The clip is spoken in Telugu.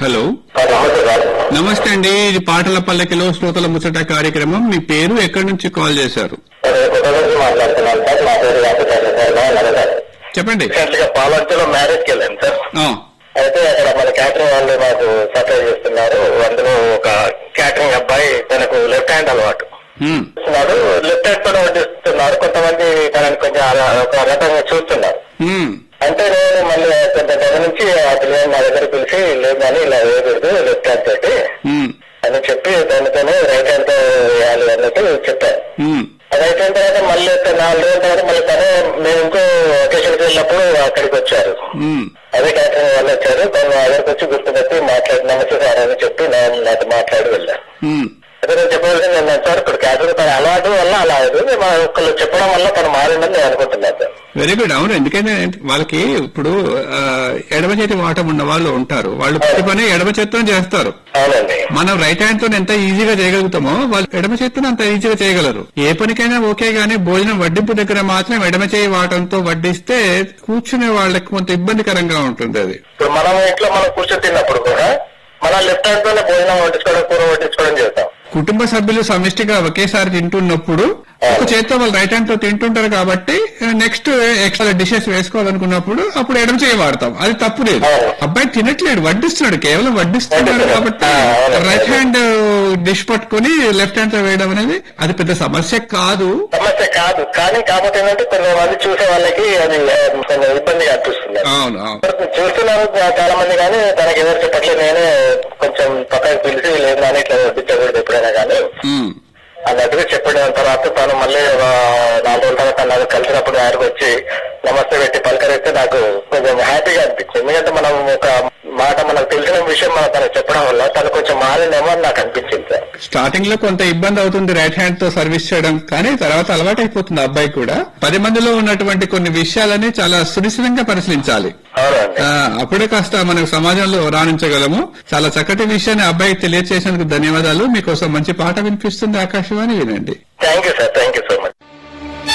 హలో నమస్తే సార్ నమస్తే అండి ఇది పాటల పల్లకిలో శ్రోతల ముచ్చట కార్యక్రమం మీ పేరు ఎక్కడి నుంచి కాల్ చేశారు నేను కొత్త నుంచి మాట్లాడుతున్నాను సార్ నా పేరు వెంకటేశ్వర సార్ బాగున్నారా సార్ చెప్పండి రీసెంట్ గా పాలంచలో మ్యారేజ్కి వెళ్ళాను సార్ ఆ, అయితే అక్కడ మన క్యాటరింగ్ వాళ్ళు మాకు సప్లై చేస్తున్నారు అందులో ఒక క్యాటరింగ్ అబ్బాయి తనకు లెఫ్ట్ హ్యాండ్ అలవాటు హ్మ్, చేస్తున్నాడు లెఫ్ట్ హ్యాండ్ తో వడ్డిస్తున్నారు కొంతమంది తనని కొంచెం అలా ఒక రకంగా చూస్తున్నారు హ్మ్, అంటే నేను మళ్ళీ కొంత గమనించి ఆ పిల్లలు నా దగ్గర పిలిచి లేదు కానీ ఇలా వేయకూడదు లెఫ్ట్ హ్యాండ్ తోటి హ్మ్, అని చెప్పి దానితోనే రైట్ హ్యాండ్ తో వేయాలి అన్నట్టు చెప్పాను హ్మ్, అది అయిపోయిన తర్వాత మళ్ళీ ఒక నాలుగు రోజుల తర్వాత మళ్ళీ తనే మేము ఇంకో ఒకేషన్కి వెళ్ళినప్పుడు అక్కడికి వచ్చారు హ్మ్, అదే క్యాటరింగ్ వాళ్ళు వచ్చారు తను దగ్గరకు వచ్చి గుర్తుపెట్టి మాట్లాడి నమస్తే సార్ అని చెప్పి నేను నాతో మాట్లాడి వెళ్ళాను హ్మ్. అయితే నేను చెప్పవలసింది ఏంటంటే సార్ ఇప్పుడు క్యాటరింగ్ తన అలవాటు వల్ల అలా అయింది మా ఒకళ్ళు చెప్పడం వల్ల తను మారిందని నేను అనుకుంటున్నాను సార్ వెరీ గుడ్ అవును ఎందుకంటే వాళ్ళకి ఇప్పుడు ఆ, ఎడమ చేతి వాటం ఉన్న వాళ్ళు ఉంటారు వాళ్ళు ప్రతి పని ఎడమ చేత్తో చేస్తారు అవునండి మనం రైట్ హ్యాండ్ తో ఎంత ఈజీగా చేయగలుగుతామో వాళ్ళు ఎడమ చేతితో అంత ఈజీగా చేయగలరు ఏ పనికైనా ఓకే గానీ భోజనం వడ్డింపు దగ్గర మాత్రం ఎడమ చేయి వాటంతో వడ్డిస్తే కూర్చునే వాళ్ళకి కొంత ఇబ్బందికరంగా ఉంటుంది అది ఇప్పుడు మనం ఇంట్లో మనం కూర్చొని తిన్నప్పుడు కూడా మన లెఫ్ట్ హ్యాండ్ తోనే భోజనం వడ్డించుకోవడం కూర వడ్డించుకోవడం చేస్తాం కుటుంబ సభ్యులు సమిష్టిగా ఒకేసారి తింటున్నప్పుడు ఒక చేత్తో వాళ్ళు రైట్ హ్యాండ్ తో తింటుంటారు కాబట్టి నెక్స్ట్ ఎక్స్ట్రా డిషెస్ వేసుకోవాలనుకున్నప్పుడు అప్పుడు ఎడమ చేయి వాడతాం అది తప్పు లేదు అవును. అబ్బాయి తినట్లేడు వడ్డిస్తున్నాడు కేవలం వడ్డిస్తున్నాడు కాబట్టి ఆ, అవును. రైట్ హ్యాండ్ డిష్ పట్టుకొని లెఫ్ట్ హ్యాండ్ తో వేయడం అనేది అది పెద్ద సమస్య కాదు సమస్య కాదు కానీ కాకపోతే ఏంటంటే కొంతమంది చూసే వాళ్ళకి అది ఆ, కొంచెం ఇబ్బందిగా అనిపిస్తుంది అవును అవును చూస్తున్నారు చాలా మంది కానీ తనకి ఎవరు చెప్పట్లేదు నేనే కొంచెం పక్కకు పిలిచి లేదు కానీ ఇట్లా వడ్డించకూడదు ఎప్పుడైనా కానీ ఉమ్, అన్నట్టుగా చెప్పిన తర్వాత తను మళ్ళీ ఆ, నాలుగు రోజుల తర్వాత నాకు కలిసినప్పుడు ఆయనకు వచ్చి నమస్తే పెట్టి పలకరిస్తే నాకు కొంచెం హ్యాపీగా అనిపించింది ఎందుకంటే మనం ఒక మాట మనకు తెలిసిన విషయం మనం తనకు చెప్పడం వల్ల తను కొంచెం మారిందేమో అని నాకు అనిపించింది సార్ స్టార్టింగ్ లో కొంత ఇబ్బంది అవుతుంది రైట్ హ్యాండ్ తో సర్వీస్ చేయడం కానీ తర్వాత అలవాటు అయిపోతుంది అబ్బాయి కూడా పది మందిలో ఉన్నటువంటి కొన్ని విషయాలని చాలా సునిశ్చితంగా పరిశీలించాలి అవునండి ఆ, అప్పుడే కాస్త మనకు సమాజంలో రాణించగలము చాలా చక్కటి విషయాన్ని అబ్బాయికి తెలియజేసేందుకు ధన్యవాదాలు మీకోసం మంచి పాట వినిపిస్తుంది ఆకాశవాణి వినండి thank you sir thank you